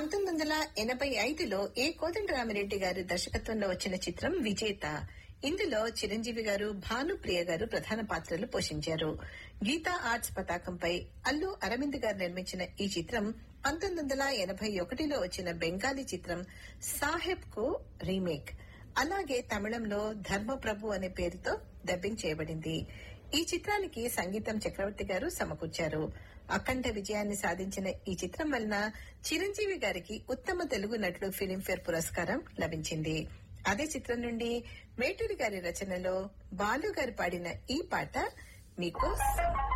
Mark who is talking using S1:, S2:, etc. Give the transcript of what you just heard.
S1: పంతొమ్మిది వందల ఎనభై ఐదులో ఏ కోదండరామిరెడ్డి గారి దర్శకత్వంలో వచ్చిన చిత్రం విజేత ఇందులో చిరంజీవి గారు భానుప్రియ గారు ప్రధాన పాత్రలు పోషించారు గీతా ఆర్ట్స్ పతాకంపై అల్లు అరవింద్ గారు నిర్మించిన ఈ చిత్రం పంతొమ్మిది వందల ఎనభై ఒకటిలో వచ్చిన బెంగాలీ చిత్రం సాహెబ్ కు రీమేక్ అలాగే తమిళంలో ధర్మప్రభు అనే పేరుతో డబ్బింగ్ చేయబడింది ఈ చిత్రానికి సంగీతం చక్రవర్తి గారు సమకూర్చారు అఖండ విజయాన్ని సాధించిన ఈ చిత్రం వలన చిరంజీవి గారికి ఉత్తమ తెలుగు నటుడు ఫిలింఫేర్ పురస్కారం లభించింది అదే చిత్రం నుండి వేటూరి గారి రచనలో బాలు గారు పాడిన ఈ పాట మీకు